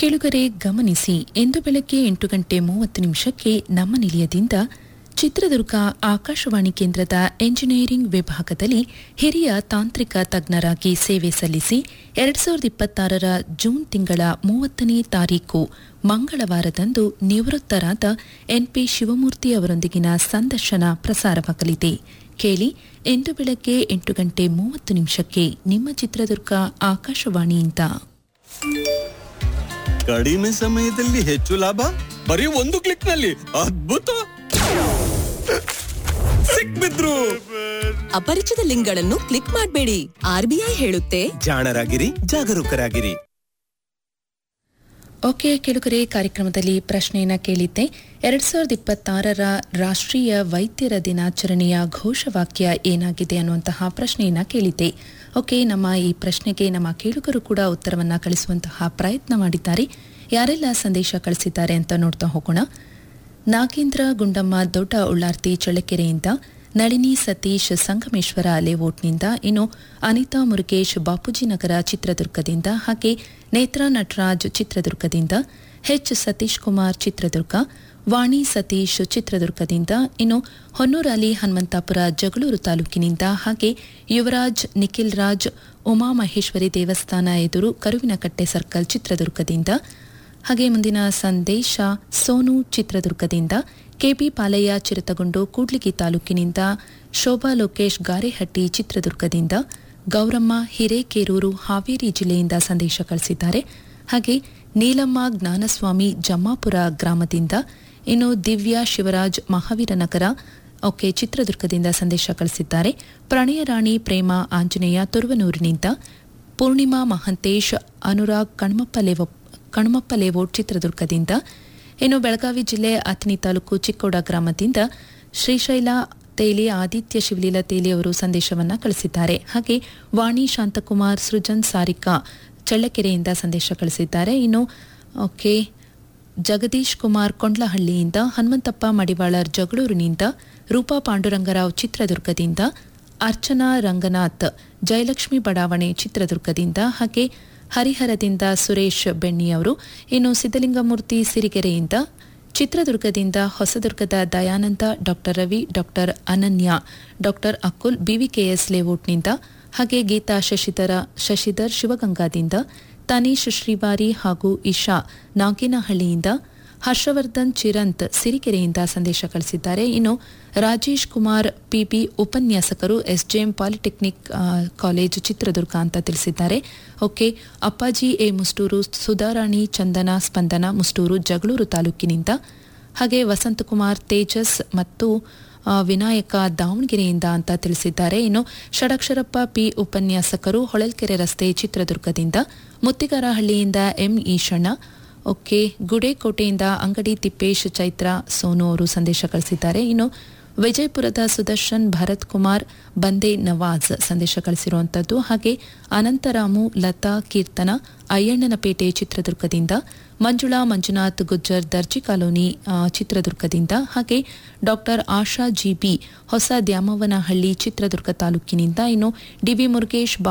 ಕೆಳುಗರೆ ಗಮನಿಸಿ ಇಂದು ಬೆಳಗ್ಗೆ ಎಂಟು ಗಂಟೆ ಮೂವತ್ತು ನಿಮಿಷಕ್ಕೆ ನಮ್ಮ ನಿಲಯದಿಂದ ಚಿತ್ರದುರ್ಗ ಆಕಾಶವಾಣಿ ಕೇಂದ್ರದ ಎಂಜಿನಿಯರಿಂಗ್ ವಿಭಾಗದಲ್ಲಿ ಹಿರಿಯ ತಾಂತ್ರಿಕ ತಜ್ಞರಾಗಿ ಸೇವೆ ಸಲ್ಲಿಸಿ ಎರಡ್ ಸಾವಿರದ ಇಪ್ಪತ್ತಾರರ ಜೂನ್ ತಿಂಗಳ ಮೂವತ್ತನೇ ತಾರೀಕು ಮಂಗಳವಾರದಂದು ನಿವೃತ್ತರಾದ ಎನ್ಪಿ ಶಿವಮೂರ್ತಿ ಅವರೊಂದಿಗಿನ ಸಂದರ್ಶನ ಪ್ರಸಾರವಾಗಲಿದೆ ಕೇಳಿ ಇಂದು ಬೆಳಗ್ಗೆ ಎಂಟು ಗಂಟೆ ಮೂವತ್ತು ನಿಮಿಷಕ್ಕೆ ನಿಮ್ಮ ಚಿತ್ರದುರ್ಗ ಆಕಾಶವಾಣಿಯಿಂದ ಕಡಿಮೆ ಸಮಯದಲ್ಲಿ ಹೆಚ್ಚು ಲಾಭ ಬರೀ ಒಂದು ಕ್ಲಿಕ್ ನಲ್ಲಿ ಅದ್ಭುತ ಸಿಕ್ಬಿದ್ರು ಅಪರಿಚಿತ ಲಿಂಕ್ಗಳನ್ನು ಕ್ಲಿಕ್ ಮಾಡಬೇಡಿ ಆರ್ಬಿಐ ಹೇಳುತ್ತೆ ಜಾಣರಾಗಿರಿ ಜಾಗರೂಕರಾಗಿರಿ ಓಕೆ ಕೆಳುಗರೆ ಕಾರ್ಯಕ್ರಮದಲ್ಲಿ ಪ್ರಶ್ನೆಯನ್ನ ಕೇಳಿದ್ದೆ ಎರಡ್ ಸಾವಿರದ ಇಪ್ಪತ್ತಾರರ ರಾಷ್ಟ್ರೀಯ ವೈದ್ಯರ ದಿನಾಚರಣೆಯ ಘೋಷವಾಕ್ಯ ಏನಾಗಿದೆ ಅನ್ನುವಂತಹ ಪ್ರಶ್ನೆಯನ್ನ ಕೇಳಿದ್ದೆ ಓಕೆ ನಮ್ಮ ಈ ಪ್ರಶ್ನೆಗೆ ನಮ್ಮ ಕೇಳುಗರು ಕೂಡ ಉತ್ತರವನ್ನ ಕಳಿಸುವಂತಹ ಪ್ರಯತ್ನ ಮಾಡಿದ್ದಾರೆ ಯಾರೆಲ್ಲ ಸಂದೇಶ ಕಳಿಸಿದ್ದಾರೆ ಅಂತ ನೋಡ್ತಾ ಹೋಗೋಣ ನಾಗೇಂದ್ರ ಗುಂಡಮ್ಮ ದೊಡ್ಡ ಉಳ್ಳಾರ್ತಿ ಚಳ್ಳಕೆರೆಯಿಂದ ನಳಿನಿ ಸತೀಶ್ ಸಂಗಮೇಶ್ವರ ಲೇಔಟ್ನಿಂದ ಇನ್ನು ಅನಿತಾ ಮುರುಗೇಶ್ ಬಾಪೂಜಿ ನಗರ ಚಿತ್ರದುರ್ಗದಿಂದ ಹಾಗೆ ನೇತ್ರಾ ನಟರಾಜ್ ಚಿತ್ರದುರ್ಗದಿಂದ ಎಚ್ ಸತೀಶ್ ಕುಮಾರ್ ಚಿತ್ರದುರ್ಗ ವಾಣಿ ಸತೀಶ್ ಚಿತ್ರದುರ್ಗದಿಂದ ಇನ್ನು ಹೊನ್ನೂರಲ್ಲಿ ಹನುಮಂತಾಪುರ ಜಗಳೂರು ತಾಲೂಕಿನಿಂದ ಹಾಗೆ ಯುವರಾಜ್ ನಿಖಿಲ್ ರಾಜ್ ಉಮಾಮಹೇಶ್ವರಿ ದೇವಸ್ಥಾನ ಎದುರು ಕರುವಿನಕಟ್ಟೆ ಸರ್ಕಲ್ ಚಿತ್ರದುರ್ಗದಿಂದ ಹಾಗೆ ಮುಂದಿನ ಸಂದೇಶ ಸೋನು ಚಿತ್ರದುರ್ಗದಿಂದ ಕೆಬಿ ಪಾಲಯ್ಯ ಚಿರತಗೊಂಡು ಕೂಡ್ಲಿಗಿ ತಾಲೂಕಿನಿಂದ ಶೋಭಾ ಲೋಕೇಶ್ ಗಾರೆಹಟ್ಟಿ ಚಿತ್ರದುರ್ಗದಿಂದ ಗೌರಮ್ಮ ಹಿರೇಕೇರೂರು ಹಾವೇರಿ ಜಿಲ್ಲೆಯಿಂದ ಸಂದೇಶ ಕಳಿಸಿದ್ದಾರೆ ಹಾಗೆ ನೀಲಮ್ಮ ಜ್ಞಾನಸ್ವಾಮಿ ಜಮ್ಮಾಪುರ ಗ್ರಾಮದಿಂದ ಇನ್ನು ದಿವ್ಯಾ ಶಿವರಾಜ್ ಮಹಾವೀರನಗರ ಓಕೆ ಚಿತ್ರದುರ್ಗದಿಂದ ಸಂದೇಶ ಕಳಿಸಿದ್ದಾರೆ ಪ್ರಣಯ ರಾಣಿ ಪ್ರೇಮ ಆಂಜನೇಯ ತುರುವನೂರಿನಿಂದ ಪೂರ್ಣಿಮಾ ಮಹಂತೇಶ್ ಅನುರಾಗ್ ಕಣ್ಮಪ್ಪ ಲೇವ ಕಣ್ಮಪ್ಪ ಲೇಔಟ್ ಚಿತ್ರದುರ್ಗದಿಂದ ಇನ್ನು ಬೆಳಗಾವಿ ಜಿಲ್ಲೆ ಅಥಣಿ ತಾಲೂಕು ಚಿಕ್ಕೋಡ ಗ್ರಾಮದಿಂದ ಶ್ರೀಶೈಲ ತೇಲಿ ಆದಿತ್ಯ ಶಿವಲೀಲ ತೇಲಿ ಅವರು ಸಂದೇಶವನ್ನ ಕಳಿಸಿದ್ದಾರೆ ಹಾಗೆ ವಾಣಿ ಶಾಂತಕುಮಾರ್ ಸೃಜನ್ ಸಾರಿಕಾ ಚಳ್ಳಕೆರೆಯಿಂದ ಸಂದೇಶ ಕಳಿಸಿದ್ದಾರೆ ಇನ್ನು ಓಕೆ ಜಗದೀಶ್ ಕುಮಾರ್ ಕೊಂಡ್ಲಹಳ್ಳಿಯಿಂದ ಹನುಮಂತಪ್ಪ ಮಡಿವಾಳರ್ ಜಗಳೂರಿನಿಂದ ರೂಪಾ ಪಾಂಡುರಂಗರಾವ್ ಚಿತ್ರದುರ್ಗದಿಂದ ಅರ್ಚನಾ ರಂಗನಾಥ್ ಜಯಲಕ್ಷ್ಮಿ ಬಡಾವಣೆ ಚಿತ್ರದುರ್ಗದಿಂದ ಹಾಗೆ ಹರಿಹರದಿಂದ ಸುರೇಶ್ ಬೆಣ್ಣಿಯವರು ಇನ್ನು ಸಿದ್ದಲಿಂಗಮೂರ್ತಿ ಸಿರಿಗೆರೆಯಿಂದ ಚಿತ್ರದುರ್ಗದಿಂದ ಹೊಸದುರ್ಗದ Dayananda doctor Ravi doctor Ananya doctor Akul BVKS ಲೇಔಟ್ನಿಂದ ಹಾಗೆ ಗೀತಾ ಶಶಿಧರ ಶಶಿಧರ್ ಶಿವಗಂಗಾದಿಂದ ತನೀಶ್ ಶ್ರೀವಾರಿ ಹಾಗೂ ಇಶಾ ನಾಗೇನಹಳ್ಳಿಯಿಂದ ಹರ್ಷವರ್ಧನ್ ಚಿರಂತ್ ಸಿರಿಕೆರೆಯಿಂದ ಸಂದೇಶ ಕಳಿಸಿದ್ದಾರೆ ಇನ್ನು ರಾಜೇಶ್ ಕುಮಾರ್ ಪಿಬಿ ಉಪನ್ಯಾಸಕರು ಎಸ್ಜೆಎಂ ಪಾಲಿಟೆಕ್ನಿಕ್ ಆ, ಕಾಲೇಜ್ ಚಿತ್ರದುರ್ಗ ಅಂತ ತಿಳಿಸಿದ್ದಾರೆ ಓಕೆ ಅಪ್ಪಾಜಿ ಎ ಮುಸ್ಟೂರು ಸುಧಾರಾಣಿ ಚಂದನ ಸ್ಪಂದನ ಮುಸ್ಟೂರು ಜಗಳೂರು ತಾಲೂಕಿನಿಂದ ಹಾಗೆ ವಸಂತಕುಮಾರ್ ತೇಜಸ್ ಮತ್ತು ಆ, ವಿನಾಯಕ ದಾವಣಗೆರೆಯಿಂದ ಅಂತ ತಿಳಿಸಿದ್ದಾರೆ ಇನ್ನು ಷಡಕ್ಷರಪ್ಪ ಪಿ ಉಪನ್ಯಾಸಕರು ಹೊಳಲ್ಕೆರೆ ರಸ್ತೆ ಚಿತ್ರದುರ್ಗದಿಂದ ಮುತ್ತಿಗಾರಹಳ್ಳಿಯಿಂದ ಎಂ ಈಶಣ್ಣ ಓಕೆ ಗುಡೇಕೋಟೆಯಿಂದ ಅಂಗಡಿ ತಿಪ್ಪೇಶ್ ಚೈತ್ರ ಸೋನು ಅವರು ಸಂದೇಶ ಕಳಿಸಿದ್ದಾರೆ ಇನ್ನು ವಿಜಯಪುರದ ಸುದರ್ಶನ್ ಭರತ್ ಕುಮಾರ್ ಬಂದೆ ನವಾಜ್ ಸಂದೇಶ ಕಳಿಸಿರುವಂಥದ್ದು ಹಾಗೆ ಅನಂತರಾಮು ಲತಾ ಕೀರ್ತನ ಅಯ್ಯಣ್ಣನಪೇಟೆ ಚಿತ್ರದುರ್ಗದಿಂದ ಮಂಜುಳಾ ಮಂಜುನಾಥ್ ಗುಜ್ಜರ್ ದರ್ಜಿ ಕಾಲೋನಿ ಆ, ಚಿತ್ರದುರ್ಗದಿಂದ ಹಾಗೆ ಡಾಕ್ಟರ್ ಆಶಾ ಜಿಬಿ ಹೊಸ ದ್ಯಾಮವ್ವನಹಳ್ಳಿ ಚಿತ್ರದುರ್ಗ ತಾಲೂಕಿನಿಂದ ಇನ್ನು ಡಿವಿ ಮುರುಗೇಶ್